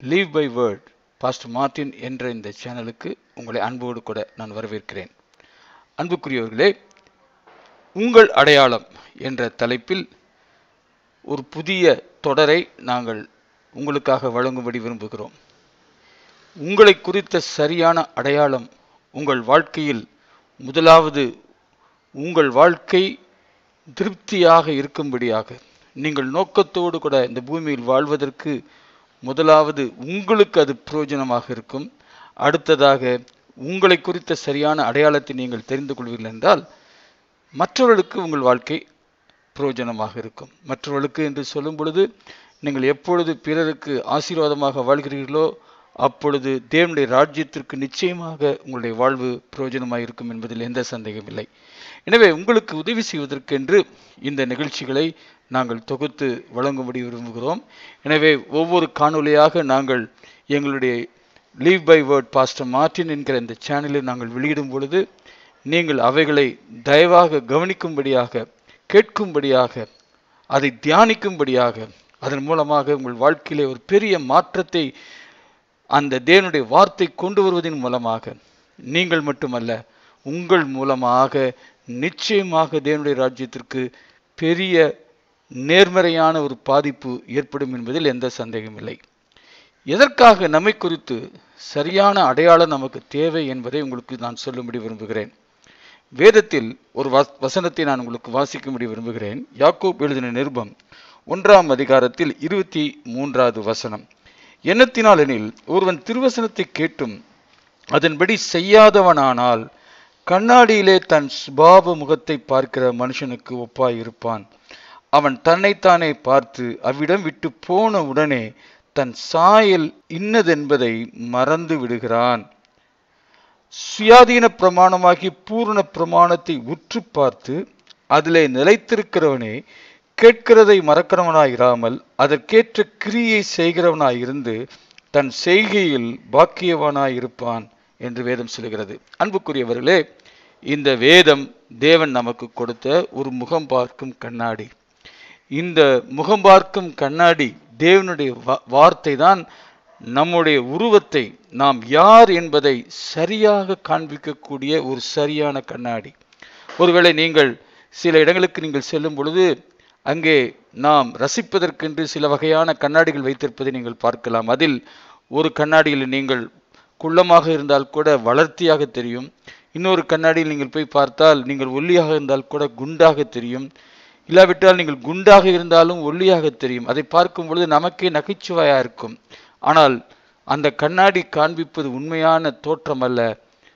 leave by word pastor Martin என்ற இந்த சேனலுக்கு உங்களை அன்போடு கூட நான் வரவேற்கிறேன் அன்புக்குரியவர்களே உங்கள் அடையாளம் என்ற தலைப்பில் ஒரு புதிய தொடரை நாங்கள் உங்களுக்காக வழங்கும்படி விரும்புகிறோம் உங்களை குறித்த சரியான அடையாளம் உங்கள் வாழ்க்கையில் முதலாவது உங்கள் வாழ்க்கை திருப்தியாக இருக்கும்படியாக நீங்கள் நோக்கத்தோடு கூட இந்த பூமியில் வாழ்வதற்கு முதலாவது உங்களுக்கு அது பிரயோஜனமாக இருக்கும் அடுத்ததாக உங்களை குறித்த சரியான அடையாளத்தை நீங்கள் தெரிந்து கொள்வீர்கள் என்றால் மற்றவர்களுக்கு உங்கள் வாழ்க்கை பிரயோஜனமாக இருக்கும் மற்றவர்களுக்கு என்று சொல்லும் பொழுது நீங்கள் எப்பொழுது பிறருக்கு ஆசீர்வாதமாக வாழ்கிறீர்களோ அப்பொழுது தேவனுடைய ராஜ்யத்திற்கு நிச்சயமாக உங்களுடைய வாழ்வு பிரயோஜனமாக இருக்கும் என்பதில் எந்த சந்தேகமில்லை எனவே உங்களுக்கு உதவி செய்வதற்கென்று இந்த நிகழ்ச்சிகளை நாங்கள் தொகுத்து வழங்கும்படி விரும்புகிறோம் எனவே ஒவ்வொரு காணொலியாக நாங்கள் எங்களுடைய live by word pastor Martin என்கிற இந்த சேனலில் நாங்கள் வெளியிடும் பொழுது நீங்கள் அவைகளை தயவாக கவனிக்கும்படியாக கேட்கும்படியாக அதை தியானிக்கும்படியாக அதன் மூலமாக உங்கள் வாழ்க்கையிலே ஒரு பெரிய மாற்றத்தை அந்த தேவனுடைய வார்த்தை கொண்டு வருவதன் மூலமாக நீங்கள் மட்டுமல்ல உங்கள் மூலமாக நிச்சயமாக தேவனுடைய ராஜ்யத்திற்கு பெரிய நேர்மறையான ஒரு பாதிப்பு ஏற்படும் என்பதில் எந்த சந்தேகமில்லை எதற்காக நம்மை குறித்து சரியான அடையாளம் நமக்கு தேவை என்பதை உங்களுக்கு நான் சொல்லும்படி விரும்புகிறேன் வேதத்தில் ஒரு வசனத்தை நான் உங்களுக்கு வாசிக்கும்படி விரும்புகிறேன் யாக்கோப் எழுதின நிருபம் ஒன்றாம் அதிகாரத்தில் இருபத்தி மூன்றாவது வசனம் எண்ணத்தினால் எனில் ஒருவன் திருவசனத்தை கேட்டும் அதன்படி செய்யாதவனானால் கண்ணாடியிலே தன் சுபாவ முகத்தை பார்க்கிற மனுஷனுக்கு ஒப்பாய் இருப்பான் அவன் தன்னைத்தானே பார்த்து அவ்விடம் விட்டு போன உடனே தன் சாயல் இன்னதென்பதை மறந்து விடுகிறான் சுயாதீன பிரமாணமாகி பூர்ண பிரமாணத்தை உற்று பார்த்து அதிலே நிலைத்திருக்கிறவனே கேட்கிறதை மறக்கிறவனாயிராமல் அதற்கேற்ற கிரியை செய்கிறவனாயிருந்து தன் செய்கையில் பாக்கியவானாயிருப்பான் என்று வேதம் சொல்கிறது அன்புக்குரியவர்களே இந்த வேதம் தேவன் நமக்கு கொடுத்த ஒரு முகம் பார்க்கும் கண்ணாடி இந்த முகம் பார்க்கும் கண்ணாடி தேவனுடைய வார்த்தை தான் நம்முடைய உருவத்தை நாம் யார் என்பதை சரியாக காண்பிக்கக்கூடிய ஒரு சரியான கண்ணாடி ஒருவேளை நீங்கள் சில இடங்களுக்கு நீங்கள் செல்லும் பொழுது அங்கே நாம் ரசிப்பதற்கென்று சில வகையான கண்ணாடிகள் வைத்திருப்பதை நீங்கள் பார்க்கலாம் அதில் ஒரு கண்ணாடியில் நீங்கள் குள்ளமாக இருந்தால் கூட வளர்த்தியாக தெரியும் இன்னொரு கண்ணாடியில் நீங்கள் போய் பார்த்தால் நீங்கள் ஒல்லியாக இருந்தால் கூட குண்டாக தெரியும் இல்லாவிட்டால் நீங்கள் குண்டாக இருந்தாலும் ஒல்லியாக தெரியும் அதை பார்க்கும் பொழுது நமக்கே நகைச்சுவையா இருக்கும் ஆனால் அந்த கண்ணாடி காண்பிப்பது உண்மையான தோற்றம் அல்ல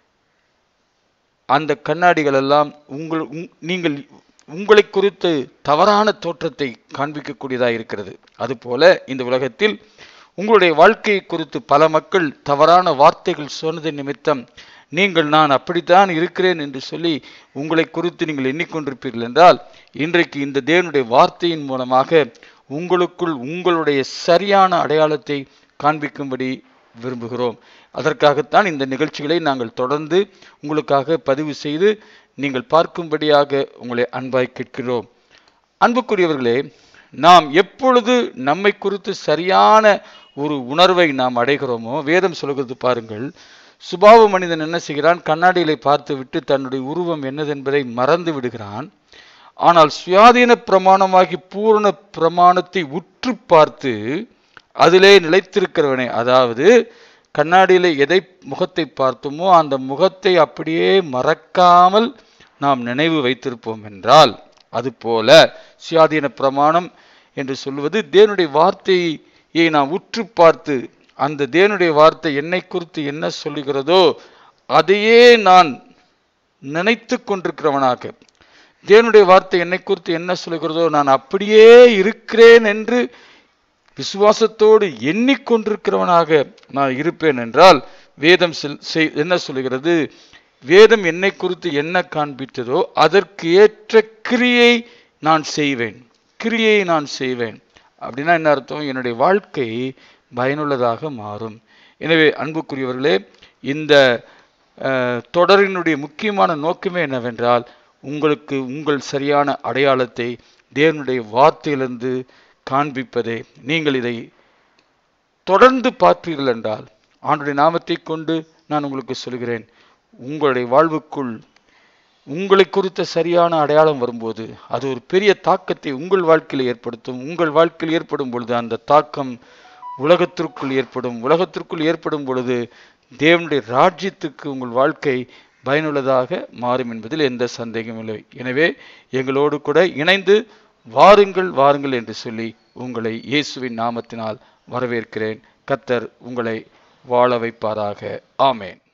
அந்த கண்ணாடிகள் எல்லாம் உங்கள் நீங்கள் உங்களை குறித்து தவறான தோற்றத்தை காண்பிக்கக்கூடியதாக இருக்கிறது அதுபோல இந்த உலகத்தில் உங்களுடைய வாழ்க்கையை குறித்து பல மக்கள் தவறான வார்த்தைகள் சொன்னதன் நிமித்தம் நீங்கள் நான் அப்படித்தான் இருக்கிறேன் என்று சொல்லி உங்களை குறித்து நீங்கள் எண்ணிக்கொண்டிருப்பீர்கள் என்றால் இன்றைக்கு இந்த தேவனுடைய வார்த்தையின் மூலமாக உங்களுக்குள் உங்களுடைய சரியான அடையாளத்தை காண்பிக்கும்படி விரும்புகிறோம் அதற்காகத்தான் இந்த நிகழ்ச்சிகளை நாங்கள் தொடர்ந்து உங்களுக்காக பதிவு செய்து நீங்கள் பார்க்கும்படியாக உங்களை அன்பாய் கேட்கிறோம் அன்புக்குரியவர்களே நாம் எப்பொழுது நம்மை குறித்து சரியான ஒரு உணர்வை நாம் அடைகிறோமோ வேதம் சொல்கிறது பாருங்கள் சுபாவ மனிதன் என்ன செய்கிறான் கண்ணாடியிலே பார்த்து விட்டு தன்னுடைய உருவம் என்னதென்பதை மறந்து விடுகிறான் ஆனால் சுயாதீன பிரமாணமாகி பூரண பிரமாணத்தை உற்று பார்த்து அதிலே நிலைத்திருக்கிறவனே அதாவது கண்ணாடியிலே எதை முகத்தை பார்த்தோமோ அந்த முகத்தை அப்படியே மறக்காமல் நாம் நினைவு வைத்திருப்போம் என்றால் அதுபோல சுயாதீன பிரமாணம் என்று சொல்வது தேவனுடைய வார்த்தையை நாம் உற்று பார்த்து அந்த தேவனுடைய வார்த்தை என்னை குறித்து என்ன சொல்லுகிறதோ அதையே நான் நினைத்து கொண்டிருக்கிறவனாக தேவனுடைய வார்த்தை என்னை குறித்து என்ன சொல்லுகிறதோ நான் அப்படியே இருக்கிறேன் என்று விசுவாசத்தோடு எண்ணிக்கொண்டிருக்கிறவனாக நான் இருப்பேன் என்றால் வேதம் என்ன சொல்லுகிறது வேதம் என்னை குறித்து என்ன காண்பித்ததோ அதற்கு ஏற்ற கிரியை நான் செய்வேன் கிரியை நான் செய்வேன் அப்படின்னா என்ன அர்த்தம் என்னுடைய வாழ்க்கை பயனுள்ளதாக மாறும் எனவே அன்புக்குரியவர்களே இந்த தொடரினுடைய முக்கியமான நோக்கமே என்னவென்றால் உங்களுக்கு உங்கள் சரியான அடையாளத்தை தேவனுடைய வார்த்தையிலிருந்து காண்பிப்பதே நீங்கள் இதை தொடர்ந்து பார்ப்பீர்கள் என்றால் ஆண்டுடைய நாமத்தை கொண்டு நான் உங்களுக்கு சொல்கிறேன் உங்களுடைய வாழ்வுக்குள் உங்களை குறித்த சரியான அடையாளம் வரும்போது அது ஒரு பெரிய தாக்கத்தை உங்கள் வாழ்க்கையில் ஏற்படுத்தும் உங்கள் வாழ்க்கையில் ஏற்படும் பொழுது அந்த தாக்கம் உலகத்திற்குள் ஏற்படும் உலகத்திற்குள் ஏற்படும் பொழுது தேவனுடைய ராஜ்யத்துக்கு உங்கள் வாழ்க்கை பயனுள்ளதாக மாறும் என்பதில் எந்த சந்தேகமும் இல்லை எனவே எங்களோடு கூட இணைந்து வாருங்கள் வாருங்கள் என்று சொல்லி உங்களை இயேசுவின் நாமத்தினால் வரவேற்கிறேன் கத்தர் உங்களை வாழ வைப்பாராக ஆமேன்